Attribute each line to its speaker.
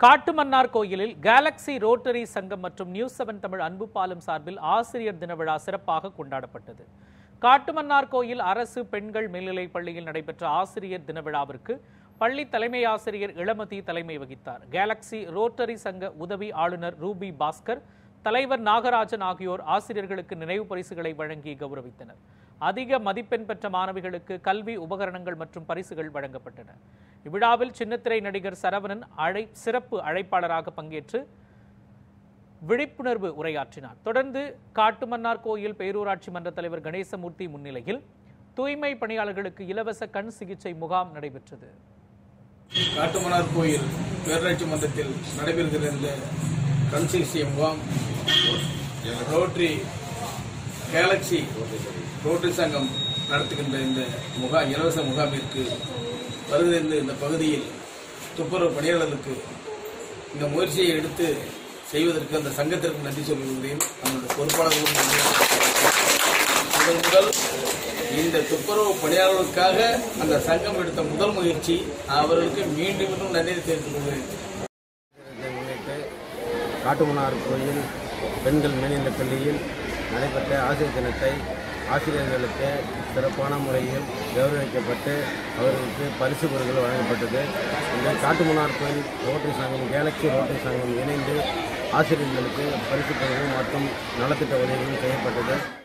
Speaker 1: காட்டுமன்னார் கோயிலில் Galaxy rotary சங்கம் மற்றும் நியூஸ் செவன் தமிழ் அன்பு பாலம் சார்பில் ஆசிரியர் தின விழா சிறப்பாக கொண்டாடப்பட்டது காட்டுமன்னார் கோயில் அரசு பெண்கள் மேல்நிலைப் பள்ளியில் நடைபெற்ற ஆசிரியர் தின விழாவிற்கு பள்ளி தலைமை ஆசிரியர் இளமதி தலைமை வகித்தார் கேலக்ஸி ரோட்டரி சங்க உதவி ஆளுநர் ரூபி பாஸ்கர் தலைவர் நாகராஜன் ஆகியோர் ஆசிரியர்களுக்கு நினைவு பரிசுகளை வழங்கி கௌரவித்தனர் அதிக மதிப்பெண் பெற்ற மாணவிகளுக்கு கல்வி உபகரணங்கள் மற்றும் பரிசுகள் வழங்கப்பட்டன இவ்விழாவில் சின்னத்திரை நடிகர் சரவணன் அழை சிறப்பு அழைப்பாளராக பங்கேற்று விழிப்புணர்வு உரையாற்றினார் தொடர்ந்து காட்டுமன்னார் கோயில் பேரூராட்சி மன்ற தலைவர் கணேசமூர்த்தி முன்னிலையில் தூய்மை பணியாளர்களுக்கு இலவச கண் சிகிச்சை முகாம் நடைபெற்றது
Speaker 2: காட்டுமன்னார் கோயில் பேரூராட்சி மன்றத்தில் நடைபெறுகிற இந்த கண் சிகிச்சை முகாம் ரோட்டரி கேலக்ஸி ரோட்டரி சங்கம் நடத்துகின்ற இந்த முகாம் இலவச முகாமிற்கு வருகின்ற இந்த பகுதியில் துப்புரவு பணியாளர்களுக்கு இந்த முயற்சியை எடுத்து செய்வதற்கு அந்த சங்கத்திற்கு நன்றி சொல்கிறேன் நம்முடைய பொறுப்பாளர்களும் நன்றி. முதல் முதல் இந்த துப்புரவு பணியாளர்களுக்காக அந்த சங்கம் எடுத்த முதல் முயற்சி அவர்களுக்கு மீண்டும் மீண்டும் நன்றி தெரிவித்துக் கொள்கிறேன்
Speaker 3: இதை முன்னிட்டு காட்டுமன்னார் கோயில் பெண்கள் மேல்நிலைப் பள்ளியில் நடைபெற்ற ஆசிரியர் தினத்தை ஆசிரியர்களுக்கு சிறப்பான முறையில் கௌரவிக்கப்பட்டு அவர்களுக்கு பரிசு பொருட்கள் வழங்கப்பட்டது இந்த காட்டுமன்னார் கோயில் ரோட்டரி சங்கம் கேலக்ஸி ரோட்டரி சங்கம் இணைந்து ஆசிரியர்களுக்கு பரிசு பொருட்கள் மற்றும் நலத்திட்ட உதவிகளும் செய்யப்பட்டது